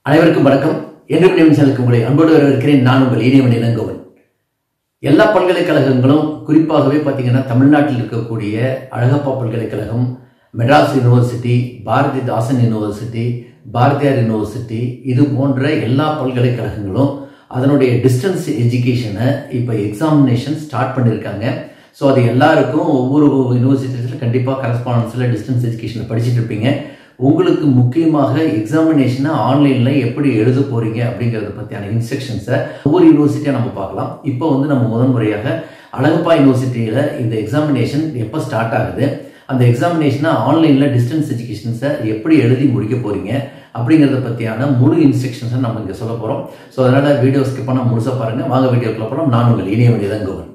அனைவருக்கும் வணக்கம் என்று நிமிஷங்களுக்கு உங்களை அன்போடு வரவேற்கிறேன் நான் உங்கள் இனியவன் இளங்கோவன் எல்லா பல்கலைக்கழகங்களும் குறிப்பாகவே பார்த்தீங்கன்னா தமிழ்நாட்டில் இருக்கக்கூடிய அழகப்பா பல்கலைக்கழகம் Madras university Bharathidasan university Bharathiyar university இது போன்ற எல்லா பல்கலைக்கழகங்களும் அதனுடைய டிஸ்டன்ஸ் எஜுகேஷனை இப்போ எக்ஸாமினேஷன் ஸ்டார்ட் பண்ணியிருக்காங்க ஸோ அது எல்லாருக்கும் ஒவ்வொரு யூனிவர்சிட்டிஸில் கண்டிப்பாக கரஸ்பாண்டன்ஸில் டிஸ்டன்ஸ் எஜுகேஷனில் படிச்சுட்டு இருப்பீங்க உங்களுக்கு முக்கியமாக எக்ஸாமினேஷனை ஆன்லைனில் எப்படி எழுத போகிறீங்க அப்படிங்கிறத பற்றியான இன்ஸ்ட்ரக்ஷன்ஸை ஒவ்வொரு யூனிவர்சிட்டியாக நம்ம பார்க்கலாம் இப்போ வந்து நம்ம முதன் முறையாக அழகப்பா யூனிவர்சிட்டியில் இந்த எக்ஸாமினேஷன் எப்போ ஸ்டார்ட் ஆகுது அந்த எக்ஸாமினேஷனை ஆன்லைனில் டிஸ்டன்ஸ் எஜுகேஷன்ஸை எப்படி எழுதி முடிக்க போகிறீங்க அப்படிங்கிறத பற்றியான முழு இன்ஸ்ட்ரக்ஷன்ஸை நம்ம இங்கே சொல்ல போகிறோம் ஸோ அதனால் வீடியோ ஸ்கிப் பண்ணால் முழுசாக பாருங்கள் வாங்க வீடியோக்குள்ள போகிறோம் நான் உங்கள் இனியவன் இளங்கோவன்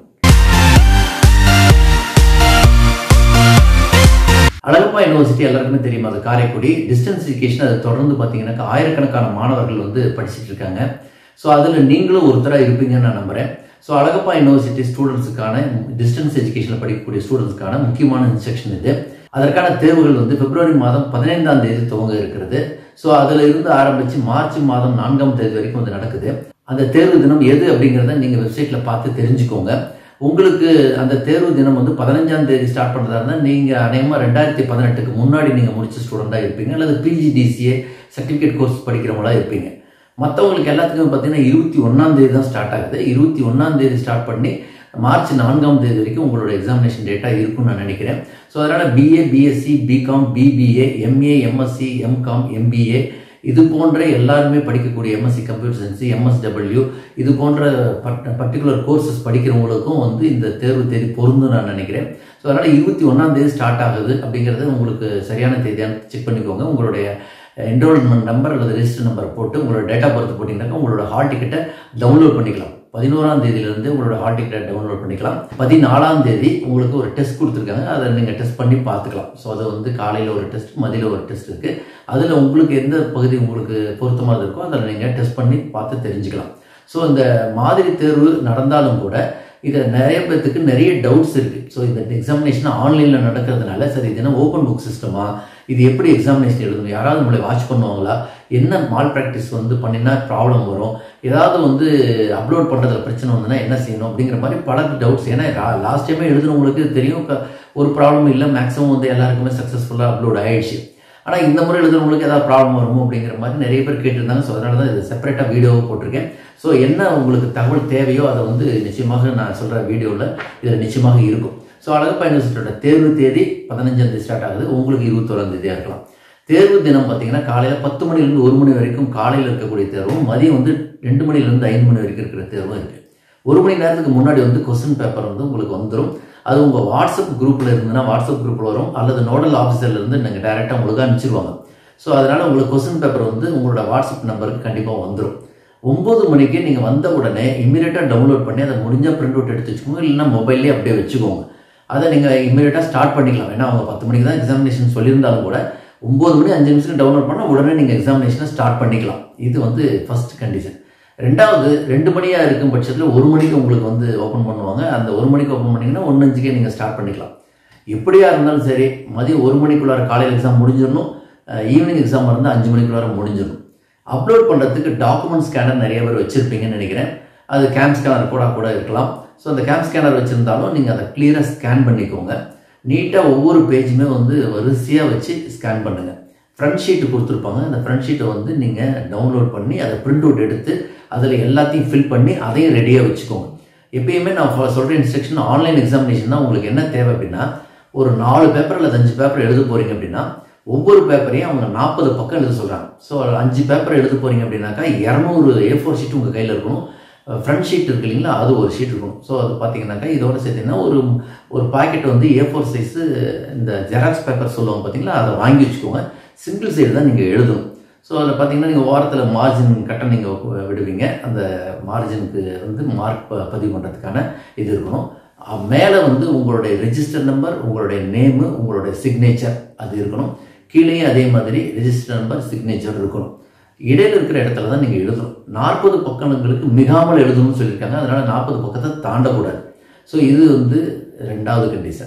அழகப்பா யூனிவர்சிட்டி எல்லாருக்குமே தெரியும் அது காரைக்குடி டிஸ்டன்ஸ் எஜுகேஷன் அதை தொடர்ந்து பார்த்தீங்கன்னாக்கா ஆயிரக்கணக்கான மாணவர்கள் வந்து படிச்சுட்டு இருக்காங்க ஸோ அதில் நீங்களும் ஒருத்தராக இருப்பீங்கன்னு நான் நம்புகிறேன் ஸோ அழகப்பா யூனிவர்சிட்டி ஸ்டூடெண்ட்ஸுக்கான டிஸ்டன்ஸ் எஜுகேஷனில் படிக்கக்கூடிய ஸ்டூடெண்ட்ஸ்க்கான முக்கியமான இன்ஸ்ட்ரக்ஷன் இது அதற்கான தேர்வுகள் வந்து பிப்ரவரி மாதம் பதினைந்தாம் தேதி துவங்க இருக்கிறது ஸோ அதில் இருந்து ஆரம்பித்து மார்ச் மாதம் நான்காம் தேதி வரைக்கும் வந்து நடக்குது அந்த தேர்வு தினம் எது அப்படிங்கிறத நீங்கள் வெப்சைட்டில் பார்த்து தெரிஞ்சுக்கோங்க உங்களுக்கு அந்த தேர்வு தினம் வந்து பதினஞ்சாம் தேதி ஸ்டார்ட் பண்ணுறதா இருந்தால் நீங்கள் அநேகமாக ரெண்டாயிரத்தி பதினெட்டுக்கு முன்னாடி நீங்கள் முடிச்ச ஸ்டூடெண்ட்டாக இருப்பீங்க அல்லது பிஜிடிசிஏ சர்டிஃபிகேட் கோர்ஸ் படிக்கிறவங்களா இருப்பீங்க மற்றவங்களுக்கு எல்லாத்துக்கும் பார்த்தீங்கன்னா இருபத்தி ஒன்றாம் தேதி தான் ஸ்டார்ட் ஆகுது இருபத்தி ஒன்றாம் தேதி ஸ்டார்ட் பண்ணி மார்ச் நான்காம் தேதி வரைக்கும் உங்களோட எக்ஸாமினேஷன் டேட்டா இருக்கும்னு நான் நினைக்கிறேன் ஸோ அதனால் BA BSc BCom BBA MA MSc MCom MBA இது போன்ற எல்லாருமே படிக்கக்கூடிய எம்எஸ்சி கம்ப்யூட்டர் சயின்ஸ் எம்எஸ்டபிள்யூ இது போன்ற பர்டிகுலர் கோர்சஸ் படிக்கிறவங்களுக்கும் வந்து இந்த தேர்வு தேதி பொருந்தும் நான் நினைக்கிறேன் ஸோ அதனால் இருபத்தி ஒன்றாம் தேதி ஸ்டார்ட் ஆகுது அப்படிங்கிறது உங்களுக்கு சரியான தேதியான செக் பண்ணிக்கோங்க உங்களுடைய என்ரோல்மெண்ட் நம்பர் அல்லது ரெஜிஸ்டர் நம்பர் போட்டு உங்களோட டேட்டா பர்த் போட்டிங்கனாக்கா உங்களோட ஹால் டிக்கெட்டை டவுன்லோட் பண்ணிக்கலாம் பதினோராம் தேதியிலிருந்து உங்களோட ஹால் டிக்கெட்டை டவுன்லோட் பண்ணிக்கலாம் பதினாலாம் தேதி உங்களுக்கு ஒரு டெஸ்ட் கொடுத்துருக்காங்க அதை நீங்கள் டெஸ்ட் பண்ணி பார்த்துக்கலாம் ஸோ அது வந்து காலையில் ஒரு டெஸ்ட் மதியில் ஒரு டெஸ்ட் இருக்குது அதில் உங்களுக்கு எந்த பகுதி உங்களுக்கு பொருத்தமாக இருக்கோ அதில் நீங்கள் டெஸ்ட் பண்ணி பார்த்து தெரிஞ்சுக்கலாம் ஸோ இந்த மாதிரி தேர்வு நடந்தாலும் கூட இதில் நிறைய பேர்த்துக்கு நிறைய டவுட்ஸ் இருக்குது ஸோ இந்த எக்ஸாமினேஷன் ஆன்லைனில் நடக்கிறதுனால சரி இது என்ன ஓப்பன் புக் சிஸ்டமா இது எப்படி எக்ஸாமினேஷன் எழுதணும் யாராவது நம்மளை வாட்ச் பண்ணுவாங்களா என்ன மால் ப்ராக்டிஸ் வந்து பண்ணினா ப்ராப்ளம் வரும் ஏதாவது வந்து அப்லோட் பண்ணுறதுல பிரச்சனை வந்ததுன்னா என்ன செய்யணும் அப்படிங்கிற மாதிரி பல டவுட்ஸ் ஏன்னா லாஸ்ட் டைமே எழுதுனவங்களுக்கு தெரியும் ஒரு ப்ராப்ளம் இல்லை மேக்ஸிமம் வந்து எல்லாருக்குமே சக்ஸஸ்ஃபுல்லாக அப்லோட் ஆயிடுச்சு ஆனால் இந்த முறை எழுதுறவங்களுக்கு ஏதாவது ப்ராப்ளம் வருமோ அப்படிங்கிற மாதிரி நிறைய பேர் கேட்டிருந்தாங்க ஸோ அதனால தான் இது செப்பரேட்டாக வீடியோவை போட்டிருக்கேன் ஸோ என்ன உங்களுக்கு தகவல் தேவையோ அதை வந்து நிச்சயமாக நான் சொல்கிற வீடியோவில் இதில் நிச்சயமாக இருக்கும் ஸோ அழகப்பா யூனிவர்சிட்டியோட தேர்வு தேதி பதினஞ்சாம் தேதி ஸ்டார்ட் ஆகுது உங்களுக்கு இருபத்தோராம் தேதியாக இருக்கலாம் தேர்வு தினம் பார்த்தீங்கன்னா காலையில் பத்து மணிலேருந்து ஒரு மணி வரைக்கும் காலையில் இருக்கக்கூடிய தேர்வும் மதியம் வந்து ரெண்டு மணிலேருந்து ஐந்து மணி வரைக்கும் இருக்கிற தேர்வும் இருக்குது ஒரு மணி நேரத்துக்கு முன்னாடி வந்து கொஸ்டின் பேப்பர் வந்து உங்களுக்கு வந்துடும் அது உங்கள் வாட்ஸ்அப் குரூப்பில் இருந்ததுன்னா வாட்ஸ்அப் குரூப்பில் வரும் அல்லது நோடல் ஆஃபீஸர்லேருந்து நீங்கள் டேரெக்டாக உங்களுக்கு அனுப்பிச்சிருவாங்க ஸோ அதனால் உங்களுக்கு கொஸ்டின் பேப்பர் வந்து உங்களோட வாட்ஸ்அப் நம்பருக்கு கண்டிப்பாக வந்துடும் ஒம்பது மணிக்கு நீங்கள் வந்த உடனே இமீடியட்டாக டவுன்லோட் பண்ணி அதை முடிஞ்சால் பிரிண்ட் அவுட் எடுத்து வச்சுக்கோங்க இல்லைன்னா மொபைல்லே அப்படியே வச்சுக்கோங்க அதை நீங்கள் இமீடியட்டாக ஸ்டார்ட் பண்ணிக்கலாம் ஏன்னா அவங்க பத்து மணிக்கு தான் எக்ஸாமினேஷன் சொல்லியிருந்தாலும் கூட ஒம்பது மணி அஞ்சு நிமிஷம் டவுன்லோட் பண்ணால் உடனே நீங்கள் எக்ஸாமினேஷனை ஸ்டார்ட் பண்ணிக்கலாம் இது வந்து ஃபஸ்ட் கண்டிஷன் ரெண்டாவது ரெண்டு மணியாக இருக்கும் பட்சத்தில் ஒரு மணிக்கு உங்களுக்கு வந்து ஓப்பன் பண்ணுவாங்க அந்த ஒரு மணிக்கு ஓப்பன் பண்ணிங்கன்னா ஒன்று அஞ்சுக்கே நீங்கள் ஸ்டார்ட் பண்ணிக்கலாம் எப்படியா இருந்தாலும் சரி மதியம் ஒரு மணிக்குள்ளார காலையில் எக்ஸாம் முடிஞ்சிடணும் ஈவினிங் எக்ஸாம் இருந்தால் அஞ்சு மணிக்குள்ளார முடிஞ்சிடணும் அப்லோட் பண்ணுறதுக்கு டாக்குமெண்ட் ஸ்கேனர் நிறைய பேர் வச்சுருப்பீங்கன்னு நினைக்கிறேன் அது கேம் ஸ்கேனர் கூட கூட இருக்கலாம் ஸோ அந்த கேம் ஸ்கேனர் வச்சுருந்தாலும் நீங்கள் அதை கிளியராக ஸ்கேன் பண்ணிக்கோங்க நீட்டாக ஒவ்வொரு பேஜுமே வந்து வரிசையாக வச்சு ஸ்கேன் பண்ணுங்கள் ஃப்ரண்ட் ஷீட்டு கொடுத்துருப்பாங்க அந்த ஃப்ரண்ட் ஷீட்டை வந்து நீங்கள் டவுன்லோட் பண்ணி அதை பிரிண்ட் அவுட் எடுத்து அதில் எல்லாத்தையும் ஃபில் பண்ணி அதையும் ரெடியாக வச்சுக்கோங்க எப்பயுமே நான் சொல்கிற இன்ஸ்ட்ரக்ஷன் ஆன்லைன் எக்ஸாமினேஷன் தான் உங்களுக்கு என்ன தேவை அப்படின்னா ஒரு நாலு பேப்பர் அல்லது அஞ்சு பேப்பர் எழுத போகிறீங்க அப்படின்னா ஒவ்வொரு பேப்பரையும் அவங்க நாற்பது பக்கம் எழுத சொல்கிறாங்க ஸோ அஞ்சு பேப்பர் எழுத போகிறீங்க அப்படின்னாக்கா இரநூறு ஏ ஃபோர் ஷீட் உங்கள் கையில் இருக்கணும் ஃப்ரண்ட் ஷீட் இருக்கு இல்லைங்களா அது ஒரு ஷீட் இருக்கும் ஸோ அது பார்த்தீங்கன்னாக்கா இதோட சேர்த்தீங்கன்னா ஒரு ஒரு பாக்கெட் வந்து ஏ ஃபோர் சைஸு இந்த ஜெராக்ஸ் பேப்பர் சொல்லுவாங்க பார்த்தீங்களா அதை வாங்கி வச்சுக்கோங்க சிங்கிள் சைடு தான் நீங்கள் எழுதணும் ஸோ அதில் பார்த்தீங்கன்னா நீங்கள் ஓரத்தில் மார்ஜின் கட்ட நீங்கள் விடுவீங்க அந்த மார்ஜினுக்கு வந்து மார்க் ப பதிவு பண்ணுறதுக்கான இது இருக்கணும் மேலே வந்து உங்களுடைய ரெஜிஸ்டர் நம்பர் உங்களுடைய நேமு உங்களுடைய சிக்னேச்சர் அது இருக்கணும் கீழே அதே மாதிரி ரெஜிஸ்டர் நம்பர் சிக்னேச்சர் இருக்கணும் இடையில இருக்கிற இடத்துல தான் நீங்கள் எழுதணும் நாற்பது பக்கங்களுக்கு மிகாமல் எழுதணும்னு சொல்லியிருக்காங்க அதனால் நாற்பது பக்கத்தை தாண்டக்கூடாது ஸோ இது வந்து ரெண்டாவது கண்டிஷன்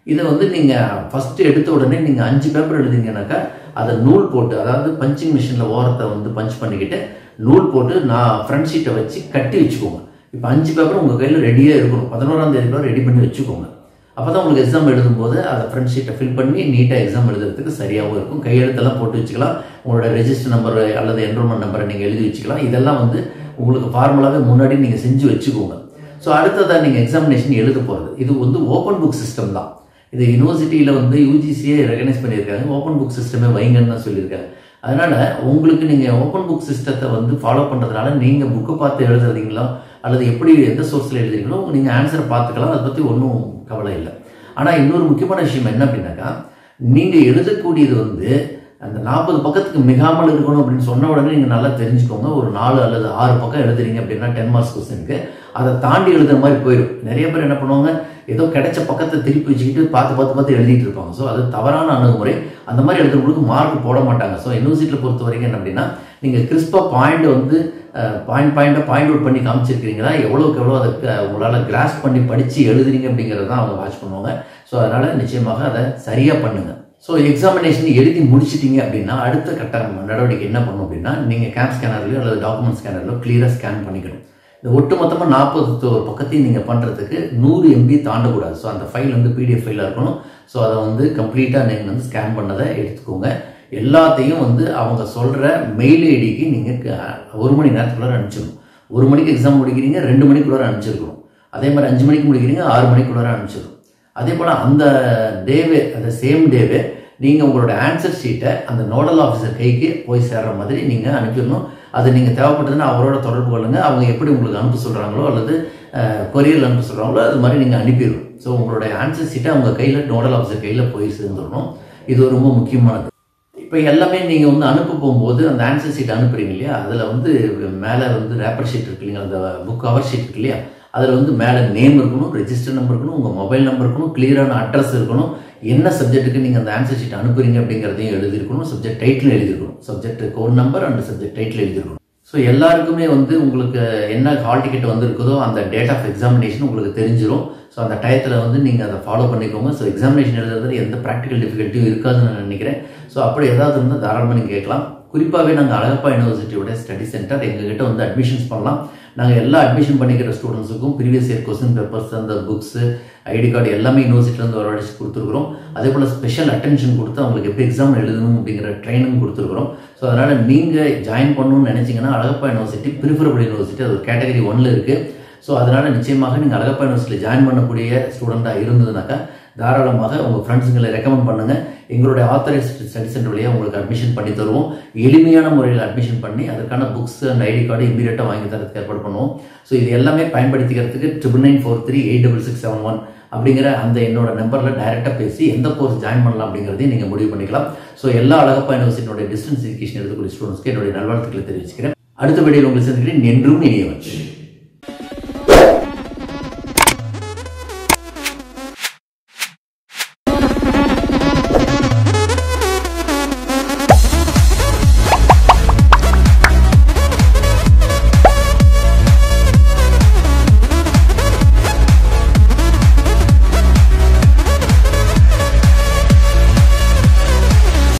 இதை வந்து நீங்கள் ஃபஸ்ட்டு எடுத்த உடனே நீங்கள் அஞ்சு பேப்பர் எழுதிங்கனாக்கா அதை நூல் போட்டு அதாவது பஞ்சிங் மிஷினில் ஓரத்தை வந்து பஞ்ச் பண்ணிக்கிட்டு நூல் போட்டு நான் ஃப்ரண்ட் ஷீட்டை வச்சு கட்டி வச்சுக்கோங்க இப்போ அஞ்சு பேப்பர் உங்கள் கையில் ரெடியாக இருக்கணும் பதினோராம் தேதிக்குள்ள ரெடி பண்ணி வச்சுக்கோங்க அப்போ தான் உங்களுக்கு எக்ஸாம் எழுதும்போது அதை ஃப்ரண்ட் ஷீட்டை ஃபில் பண்ணி நீட்டாக எக்ஸாம் எழுதுறதுக்கு சரியாகவும் இருக்கும் கையெழுத்தெல்லாம் போட்டு வச்சுக்கலாம் உங்களோட ரெஜிஸ்டர் நம்பர் அல்லது என்ரோல்மெண்ட் நம்பரை நீங்கள் எழுதி வச்சுக்கலாம் இதெல்லாம் வந்து உங்களுக்கு ஃபார்முலாவே முன்னாடி நீங்கள் செஞ்சு வச்சுக்கோங்க ஸோ அடுத்ததாக நீங்கள் எக்ஸாமினேஷன் எழுத போகிறது இது வந்து ஓப்பன் புக் சிஸ்டம் தான் இது யூனிவர்சிட்டியில் வந்து யூஜிசியே ரெகனைஸ் பண்ணியிருக்காங்க ஓப்பன் புக் சிஸ்டமே வைங்கன்னு தான் சொல்லியிருக்காங்க அதனால் உங்களுக்கு நீங்கள் ஓப்பன் புக் சிஸ்டத்தை வந்து ஃபாலோ பண்ணுறதுனால நீங்கள் புக்கை பார்த்து எழுதுறீங்களோ அல்லது எப்படி எந்த சோர்ஸில் எழுதுறீங்களோ நீங்கள் ஆன்சரை பார்த்துக்கலாம் அதை பற்றி ஒன்றும் கவலை இல்லை ஆனால் இன்னொரு முக்கியமான விஷயம் என்ன அப்படின்னாக்கா நீங்கள் எழுதக்கூடியது வந்து அந்த நாற்பது பக்கத்துக்கு மிகாமல் இருக்கணும் அப்படின்னு சொன்ன உடனே நீங்கள் நல்லா தெரிஞ்சுக்கோங்க ஒரு நாலு அல்லது ஆறு பக்கம் எழுதுறீங்க அப்படின்னா டென் மார்க்ஸ் கொஸ்டினுக்கு அதை தாண்டி எழுதுற மாதிரி போயிடும் நிறைய பேர் என்ன பண்ணுவாங்க ஏதோ கிடைச்ச பக்கத்தை திருப்பி வச்சுக்கிட்டு பார்த்து பார்த்து பார்த்து எழுதிட்டு இருப்பாங்க ஸோ அது தவறான அணுகுமுறை அந்த மாதிரி எழுதுறவங்களுக்கு மார்க் போட மாட்டாங்க ஸோ யூனிவர்சிட்டியில் பொறுத்த வரைக்கும் என்ன அப்படின்னா நீங்கள் கிறிஸ்பாக பாயிண்ட் வந்து பாயிண்ட் பாயிண்ட்டை பாயிண்ட் அவுட் பண்ணி காமிச்சிருக்கிறீங்களா எவ்வளோக்கு எவ்வளோ அதை உங்களால் கிராஸ் பண்ணி படித்து எழுதுறீங்க அப்படிங்கிறத தான் அவங்க வாட்ச் பண்ணுவாங்க ஸோ அதனால் நிச்சயமாக அதை சரியாக பண்ணுங்கள் ஸோ எக்ஸாமினேஷன் எழுதி முடிச்சிட்டீங்க அப்படின்னா அடுத்த கட்ட நடவடிக்கை என்ன பண்ணும் அப்படின்னா நீங்கள் கேப் ஸ்கேனர்லையோ அல்லது டாக்குமெண்ட் ஸ்கேனர்லையோ கிளியராக ஸ்கேன் பண்ணிக்கணும் இந்த ஒட்டு மொத்தமாக நாற்பத்தோரு பக்கத்தையும் நீங்கள் பண்ணுறதுக்கு நூறு எம்பி தாண்டக்கூடாது ஸோ அந்த ஃபைல் வந்து பிடிஎஃப் ஃபைலாக இருக்கணும் ஸோ அதை வந்து கம்ப்ளீட்டாக நீங்கள் வந்து ஸ்கேன் பண்ணதை எடுத்துக்கோங்க எல்லாத்தையும் வந்து அவங்க சொல்கிற மெயில் ஐடிக்கு நீங்கள் ஒரு மணி நேரத்துக்குள்ளார அனுப்பிச்சிடணும் ஒரு மணிக்கு எக்ஸாம் முடிக்கிறீங்க ரெண்டு மணிக்குள்ளார அனுப்பிச்சிருக்கணும் அதே மாதிரி அஞ்சு மணிக்கு முடிக்கிறீங்க ஆறு மணிக்குள்ளார அனுப்பிச்சிடணும் அதே போல் அந்த டேவே அந்த சேம் டேவே நீங்கள் உங்களோட ஆன்சர் ஷீட்டை அந்த நோடல் ஆஃபீஸர் கைக்கு போய் சேர்ற மாதிரி நீங்கள் அனுப்பிடணும் அது நீங்கள் தேவைப்பட்டதுன்னா அவரோட தொடர்பு கொள்ளுங்கள் அவங்க எப்படி உங்களுக்கு அனுப்ப சொல்கிறாங்களோ அல்லது கொரியரில் அனுப்ப சொல்கிறாங்களோ அது மாதிரி நீங்கள் அனுப்பிடணும் ஸோ உங்களோட ஆன்சர் ஷீட்டை அவங்க கையில் நோடல் ஆஃபீஸர் கையில் போய் சேர்ந்துடணும் இது ரொம்ப முக்கியமானது இப்போ எல்லாமே நீங்கள் வந்து அனுப்ப போகும்போது அந்த ஆன்சர் ஷீட் அனுப்புறீங்க இல்லையா அதில் வந்து மேலே வந்து ரேப்பர் ஷீட் இருக்கு இல்லைங்களா அந்த புக் கவர் ஷீட் இருக்கு இல்லையா அதில் வந்து மேலே நேம் இருக்கணும் ரெஜிஸ்டர் நம்பர் இருக்கணும் உங்கள் மொபைல் நம்பர் இருக்கணும் கிளியரான அட்ரஸ் இருக்கணும் என்ன சப்ஜெக்ட்டுக்கு நீங்கள் அந்த ஆன்சர் ஷீட் அனுப்புறீங்க அப்படிங்கிறதையும் எழுதியிருக்கணும் சப்ஜெக்ட் டைட்டில் எழுதியிருக்கணும் subject code number and subject title எழுதியிருக்கணும் ஸோ எல்லாருக்குமே வந்து உங்களுக்கு என்ன ஹால் டிக்கெட் வந்திருக்குதோ அந்த டேட் ஆஃப் எக்ஸாமினேஷன் உங்களுக்கு தெரிஞ்சிடும் ஸோ அந்த டயத்தில் வந்து நீங்கள் அதை ஃபாலோ பண்ணிக்கோங்க ஸோ எக்ஸாமினேஷன் எழுதுறது எந்த ப்ராக்டிக்கல் டிஃபிகல்ட்டியும் இருக்காதுன்னு நான் நினைக்கிறேன் ஸோ அப்படி ஏதாவது இருந்தால் தாராளமாக நீங்கள் கேட்கலாம் குறிப்பாகவே நாங்கள் அழகப்பா யூனிவர்சிட்டியோட ஸ்டடி சென்டர் எங்ககிட்ட வந்து அட்மிஷன்ஸ் பண்ணலாம் நாங்கள் எல்லா அட்மிஷன் பண்ணிக்கிற ஸ்டூடெண்ட்ஸுக்கும் ப்ரீவியஸ் இயர் கொஸ்டின் பேப்பர்ஸ் அந்த புக்ஸு ஐடி கார்டு எல்லாமே யூனிவர்சிட்டிலேருந்து வரவழைச்சு கொடுத்துருக்குறோம் அதே போல் ஸ்பெஷல் அட்டென்ஷன் கொடுத்து அவங்களுக்கு எப்படி எக்ஸாம் எழுதணும் அப்படிங்கிற ட்ரைனிங் கொடுத்துருக்குறோம் ஸோ அதனால் நீங்கள் ஜாயின் பண்ணணும்னு நினச்சிங்கன்னா அழகப்பா யூனிவர்சிட்டி ப்ரிஃபரபிள் யூனிவர்சிட்டி அது கேட்டகரி ஒன்ல இருக்குது ஸோ அதனால் நிச்சயமாக நீங்கள் அழகப்பா யூனிவர்சிட்டியில் ஜாயின் பண்ணக்கூடிய ஸ்டூடெண்ட்டாக இருந்ததுனாக்கா தாராளமாக உங்கள் ஃப்ரெண்ட்ஸுங்களை ரெக்கமெண்ட் பண்ணுங்கள் எங்களுடைய ஆத்தரைஸ்ட் ஸ்டடி சென்டர் வழியாக உங்களுக்கு அட்மிஷன் பண்ணி தருவோம் எளிமையான முறையில் அட்மிஷன் பண்ணி அதற்கான புக்ஸ் அண்ட் ஐடி கார்டு இமீடியட்டாக வாங்கி தரதுக்கு ஏற்பாடு பண்ணுவோம் ஸோ இது எல்லாமே பயன்படுத்திக்கிறதுக்கு triple nine four three eight double six seven one அப்படிங்கிற அந்த என்னோட நம்பரில் டைரெக்டாக பேசி எந்த கோர்ஸ் ஜாயின் பண்ணலாம் அப்படிங்கிறதையும் நீங்கள் முடிவு பண்ணிக்கலாம் ஸோ எல்லா அழகப்பா யூனிவர்சிட்டியோட டிஸ்டன்ஸ் எஜுகேஷன் எடுக்கக்கூடிய ஸ்டூடெண்ட்ஸ்க்கு என்னுடைய நல்வாழ்த்துக்களை தெரிவிச்சுக்கிறேன் அடுத்த வீடியோவில் உங்களை சந்திக்கிறேன் என்றும் இனியவன்